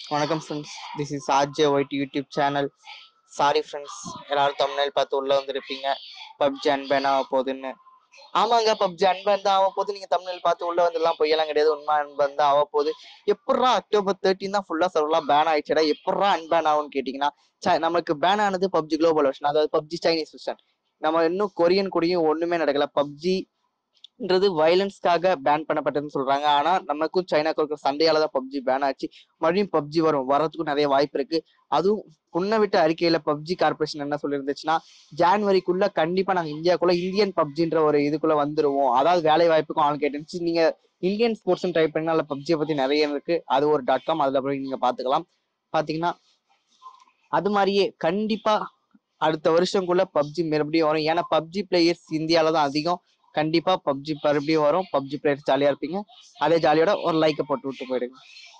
வணக்கம் friends this is RJ white YouTube channel sorry friends எல்லாரும் தமிழ்நாள் பார்த்து உள்ள வந்திருப்பீங்க பப்ஜி அன்பேன் ஆக போகுதுன்னு ஆமாங்க பப்ஜி அன்பேன் தான் ஆக போகுது நீங்க தமிழ்நாள் பார்த்து உள்ள வந்துடலாம் பொய்யெல்லாம் கிடையாது உண்மை அன்பேன் தான் ஆக போகுது எப்படா அக்டோபர் தேர்ட்டின் தான் ஃபுல்லா சர்வலாம் பேன் ஆயிடுச்சடா எப்படா அன்பேன் ஆகும்னு கேட்டீங்கன்னா ச- நமக்கு பேன் ஆனது பப்ஜி குளோபல் வெர்ஷன் அதாவது பப்ஜி சைனீஸ் வெர்ஷன் நம்ம இன்னும் கொரியன் கூடயும் ஒண்ணுமே நடக்கல பப்ஜி ன்றது வயலன்ஸ்க்காக பேன் பண்ணப்பட்டதுன்னு சொல்றாங்க ஆனா நமக்கும் சைனாக்கும் இருக்கிற சண்டையால தான் பப்ஜி பேன் ஆச்சு மறுபடியும் பப்ஜி வரும் வரதுக்கும் நிறைய வாய்ப்பு இருக்கு அதுவும் புண்ணை விட்ட அறிக்கையில பப்ஜி கார்பரேஷன் என்ன சொல்லியிருந்துச்சுன்னா ஜான்வரிக்குள்ள கண்டிப்பா நாங்க இந்தியாக்குள்ள இந்தியன் பப்ஜின்ற ஒரு இதுக்குள்ள வந்துருவோம் அதாவது வேலை வாய்ப்புக்கும் ஆள் கேட்டுச்சு நீங்க இந்தியன் ஸ்போர்ட்ஸ் டைப் பண்ணி அதில் பப்ஜியை பத்தி நிறைய இருக்கு அது ஒரு டாட் காம் அதுல போய் நீங்க பாத்துக்கலாம் பாத்தீங்கன்னா அது மாதிரியே கண்டிப்பா அடுத்த வருஷம்குள்ள பப்ஜி மறுபடியும் வரும் ஏன்னா பப்ஜி பிளேயர்ஸ் இந்தியால தான் அதிகம் கண்டிப்பா பப்ஜி மறுபடியும் வரும் பப்ஜி பிளேயர்ஸ் ஜாலியா இருப்பீங்க அதே ஜாலியோட ஒரு லைக்கை போட்டு விட்டு போயிடுங்க